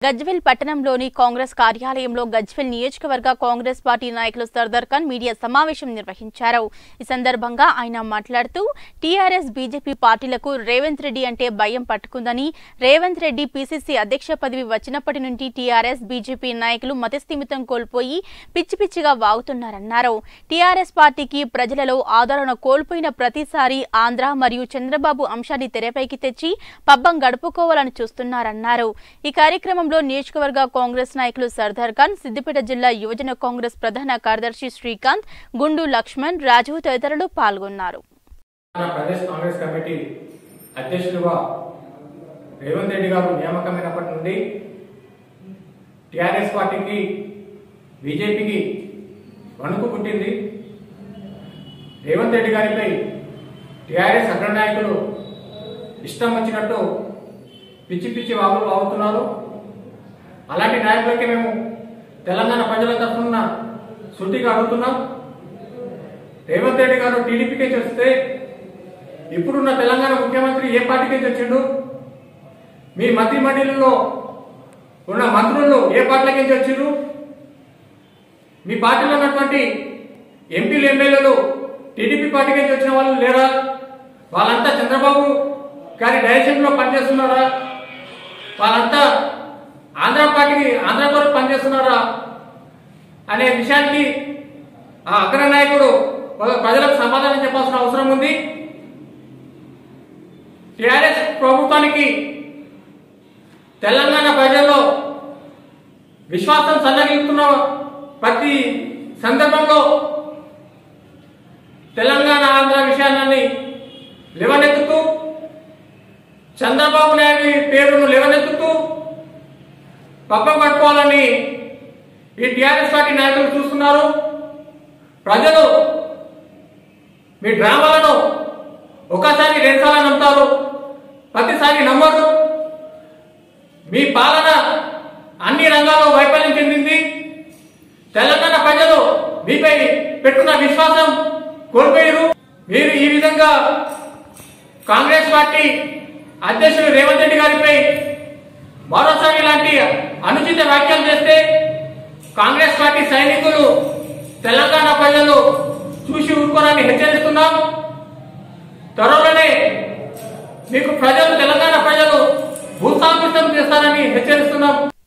గజ్వెల్ పట్టణంలోని కాంగ్రెస్ కార్యాలయంలో గజ్వెల్ నియోజకవర్గ కాంగ్రెస్ పార్టీ నాయకులు సర్దార్ ఖాన్ మీడియా సమావేశం నిర్వహించారు ఈ సందర్భంగా ఆయన మాట్లాడుతూ టీఆర్ఎస్ బీజేపీ పార్టీలకు రేవంత్ రెడ్డి అంటే భయం పట్టుకుందని రేవంత్ రెడ్డి పీసీసీ అధ్యక్ష పదవి వచ్చినప్పటి నుండి టీఆర్ఎస్ బీజేపీ నాయకులు మతస్థిమితం కోల్పోయి పిచ్చి పిచ్చిగా వాగుతున్నారన్నారు టీఆర్ఎస్ పార్టీకి ప్రజలలో ఆదరణ కోల్పోయిన ప్రతిసారి ఆంధ్ర మరియు చంద్రబాబు అంశాన్ని తెరపైకి తెచ్చి పబ్బం గడుపుకోవాలని చూస్తున్నారన్నారు ఈ కార్యక్రమంలో నియోజకవర్గ కాంగ్రెస్ నాయకులు సర్దార్ ఖాన్ సిద్దిపేట జిల్లా యువజన కాంగ్రెస్ ప్రధాన కార్యదర్శి శ్రీకాంత్ గుండు లక్ష్మణ్ రాజు తదితరులు పాల్గొన్నారు తెలంగాణ ప్రదేశ్ కాంగ్రెస్ కమిటీ అధ్యక్షులుగా రేవంత్ రెడ్డి గారు నియామకమైనప్పటి నుండి టిఆర్ఎస్ పార్టీకి బీజేపీకి వణుకు పుట్టింది రేవంత్ రెడ్డి గారిపై టిఆర్ఎస్ అగ్రనాయకులు ఇష్టం వచ్చినట్టు పిచ్చి పిచ్చి వాగులు వాగుతున్నారు అలాంటి నాయకులకి మేము తెలంగాణ ప్రజల తరఫున శృతిగా అడుగుతున్నాం రేవంత్ రెడ్డి గారు టీడీపీకే చేస్తే ఇప్పుడున్న తెలంగాణ ముఖ్యమంత్రి ఏ పార్టీకే వచ్చిండు మీ మంత్రి మండలిలో ఉన్న మంత్రులు ఏ పార్టీలకి వచ్చిండ్రు మీ పార్టీలో ఉన్నటువంటి ఎంపీలు ఎమ్మెల్యేలు టీడీపీ పార్టీకి వచ్చిన వాళ్ళు లేరా వాళ్ళంతా చంద్రబాబు గారి డైరెక్షన్ లో పనిచేస్తున్నారా వాళ్ళంతా ఆంధ్ర పార్టీకి ఆంధ్ర కొరకు పనిచేస్తున్నారా అనే విషయానికి ఆ అగ్రనాయకుడు ప్రజలకు సమాధానం చెప్పాల్సిన అవసరం ఉంది టిఆర్ఎస్ ప్రభుత్వానికి తెలంగాణ ప్రజల్లో విశ్వాసం సన్నగిలుతున్న ప్రతి సందర్భంలో తెలంగాణ ఆంధ్ర విషయాన్ని లేవనెత్తుతూ చంద్రబాబు నాయుడు పేరును లేవనెత్తుతూ పక్కన పట్టుకోవాలని ఈ టిఆర్ఎస్ పార్టీ నాయకులు చూస్తున్నారు ప్రజలు మీ డ్రామాలను ఒకసారి రెండుసార్లు నమ్ముతారు ప్రతిసారి నమ్మరు మీ పాలన అన్ని రంగాల్లో వైఫల్యం చెందింది తెలంగాణ ప్రజలు మీపై పెట్టుకున్న విశ్వాసం కోల్పోయారు మీరు ఈ విధంగా కాంగ్రెస్ పార్టీ అధ్యక్షుడు రేవంత్ రెడ్డి గారిపై మరోసారి ఇలాంటి అనుచిత వ్యాఖ్యలు చేస్తే కాంగ్రెస్ పార్టీ సైనికులు తెలంగాణ ప్రజలు చూసి ఊరుకోనని హెచ్చరిస్తున్నాం త్వరలోనే మీకు ప్రజలు తెలంగాణ ప్రజలు భూస్థాపితం చేస్తారని హెచ్చరిస్తున్నాం